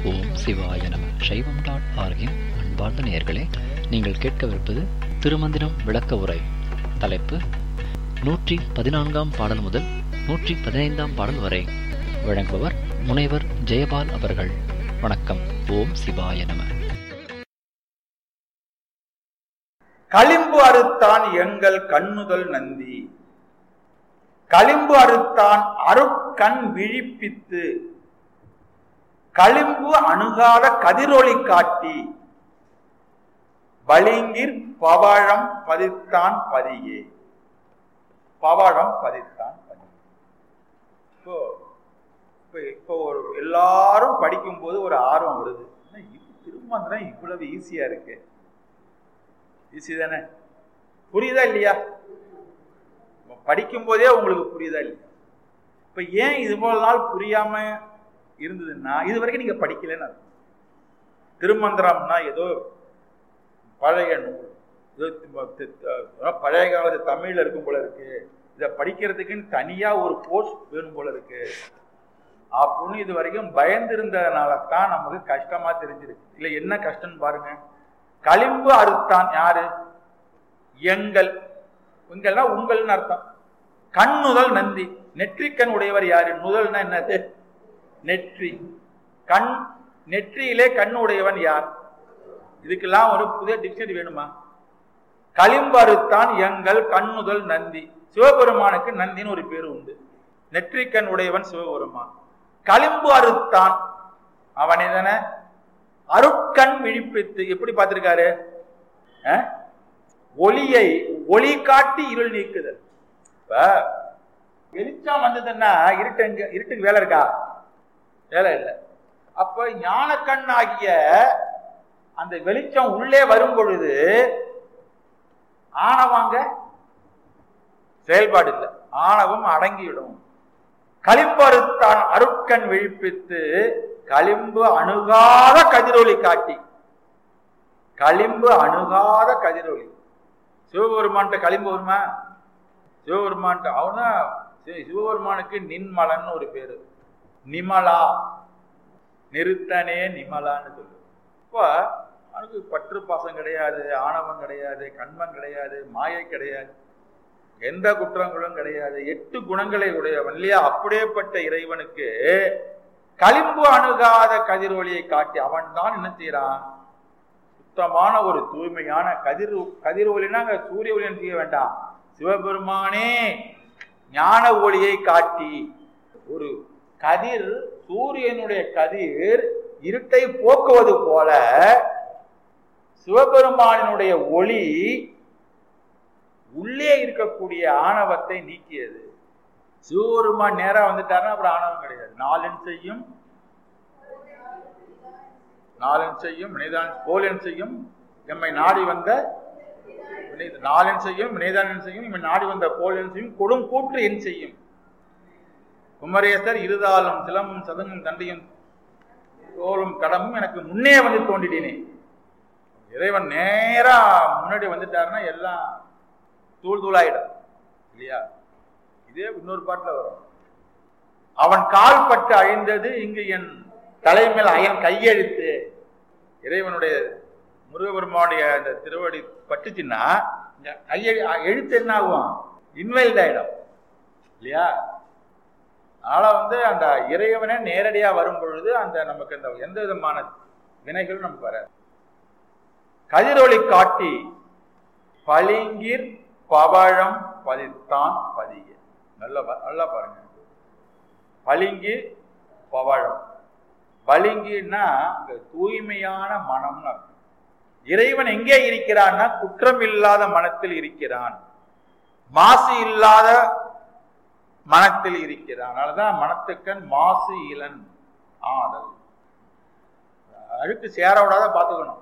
ஓம் சிவாய நம சைவம் டாட் ஆர்கின் அன்பார்ந்த நேயர்களே நீங்கள் கேட்கவிருப்பது திருமந்திரம் விளக்க உரை தலைப்பு நூற்றி பதினான்காம் பாடல் முதல் நூற்றி பதினைந்தாம் பாடல் வரை வழங்குபவர் முனைவர் ஜெயபால் அவர்கள் வணக்கம் ஓம் சிவாய நம களிம்பு அறுத்தான் எங்கள் கண்ணுதல் நந்தி களிம்பு அறுத்தான் அருட்கண் விழிப்பித்து களிம்பு அணுகாத கதிரொளி காட்டி பளிங்கிற் பவழம் பதித்தான் பதியே பவழம் பதித்தான் பதியே இப்போ இப்போ இப்போ ஒரு எல்லாரும் படிக்கும்போது ஒரு ஆர்வம் வருது என்ன இது திருமந்திரம் இவ்வளவு ஈஸியா இருக்கு ஈஸி தானே புரியுதா இல்லையா படிக்கும் போதே உங்களுக்கு புரியுதா இல்லையா இப்ப ஏன் இது போல நாள் புரியாம இருந்ததுன்னா இது வரைக்கும் நீங்க படிக்கலன்னு அர்த்தம் திருமந்திரம்னா ஏதோ பழைய நூல் ஏதோ பழைய காலத்து தமிழ்ல இருக்கும் போல இருக்கு இதை படிக்கிறதுக்குன்னு தனியா ஒரு கோர்ஸ் வேணும் போல இருக்கு அப்படின்னு இது வரைக்கும் பயந்திருந்ததுனால தான் நமக்கு கஷ்டமா தெரிஞ்சிருக்கு இல்ல என்ன கஷ்டம் பாருங்க களிம்பு அறுத்தான் யாரு எங்கள் உங்கள்னா உங்கள்னு அர்த்தம் கண் நுதல் நந்தி நெற்றிக்கண் உடையவர் யாரு நுதல்னா என்னது நெற்றி கண் நெற்றியிலே கண் உடையவன் யார் இதுக்கெல்லாம் ஒரு புதிய டிக்ஷனரி வேணுமா களிம்பு அறுத்தான் எங்கள் கண்ணுதல் நந்தி சிவபெருமானுக்கு நந்தின்னு ஒரு பேர் உண்டு நெற்றிக்கண் உடையவன் சிவபெருமான் களிம்பு அறுத்தான் அவனை தானே அருட்கண் விழிப்பித்து எப்படி பார்த்திருக்காரு ஒளியை ஒளி காட்டி இருள் நீக்குதல் இப்ப வெளிச்சம் வந்ததுன்னா இருட்டு எங்க இருட்டுக்கு வேலை இருக்கா வேலை இல்லை அப்ப ஞான கண் ஆகிய அந்த வெளிச்சம் உள்ளே வரும் பொழுது ஆணவாங்க செயல்பாடு இல்லை ஆணவம் அடங்கிவிடும் களிம்பறுத்தான் அருட்கண் விழிப்பித்து களிம்பு அணுகாத கதிரொலி காட்டி களிம்பு அணுகாத கதிரொலி சிவபெருமான்கிட்ட களிம்பு வருமா சிவபெருமான்கிட்ட அவனா சிவபெருமானுக்கு நின்மலன் ஒரு பேரு நிமலா நிறுத்தனே நிமலான்னு சொல்லு இப்போ அவனுக்கு பற்று பாசம் கிடையாது ஆணவம் கிடையாது கண்மம் கிடையாது மாயை கிடையாது எந்த குற்றங்களும் கிடையாது எட்டு குணங்களை உடையவன் இல்லையா அப்படியேப்பட்ட இறைவனுக்கு களிம்பு அணுகாத கதிரொலியை காட்டி அவன் தான் என்ன செய்யறான் சுத்தமான ஒரு தூய்மையான கதிர் கதிர் ஒளினா அங்க சூரிய ஒளின்னு செய்ய வேண்டாம் சிவபெருமானே ஞான ஒளியை காட்டி ஒரு கதிர் சூரியனுடைய கதிர் இருட்டை போக்குவது போல சிவபெருமானினுடைய ஒளி உள்ளே இருக்கக்கூடிய ஆணவத்தை நீக்கியது சிவபெருமான் நேரா வந்துட்டாருன்னா அப்புறம் ஆணவம் கிடையாது நாலன் செய்யும் நாலன் செய்யும் வினைதான் போலன் செய்யும் எம்மை நாடி வந்த நாலன் செய்யும் வினைதானன் செய்யும் எம்மை நாடி வந்த போலன் செய்யும் கொடும் கூற்று என் செய்யும் குமரேசர் இருதாலும் சிலமும் சதங்கும் தண்டையும் தோளும் கடமும் எனக்கு முன்னே வந்து தோண்டிட்டேனே இறைவன் நேரா முன்னாடி வந்துட்டாருன்னா எல்லாம் தூள் தூளாயிடும் இல்லையா இதே இன்னொரு பாட்டில் வரும் அவன் கால் பட்டு அழிந்தது இங்கு என் தலைமையில் அயன் கையெழுத்து இறைவனுடைய முருகபெருமானுடைய அந்த திருவடி பட்டுச்சுன்னா கையெழு எழுத்து என்ன ஆகும் இன்வைல்ட் ஆயிடும் இல்லையா அதனால வந்து அந்த இறைவனே நேரடியா வரும் பொழுது அந்த நமக்கு அந்த எந்த விதமான வினைகளும் நமக்கு வராது கதிரொளி காட்டி பளிங்கிற் பவழம் பதித்தான் பதிய நல்ல நல்லா பாருங்க பளிங்கு பவழம் பளிங்குன்னா அங்க தூய்மையான மனம்னு அர்த்தம் இறைவன் எங்கே இருக்கிறான்னா குற்றம் இல்லாத மனத்தில் இருக்கிறான் மாசு இல்லாத மனத்தில் இருக்கிறான் அதனாலதான் மனத்துக்கண் மாசு இளன் ஆதல் அழுக்கு சேர விடாத பார்த்துக்கணும்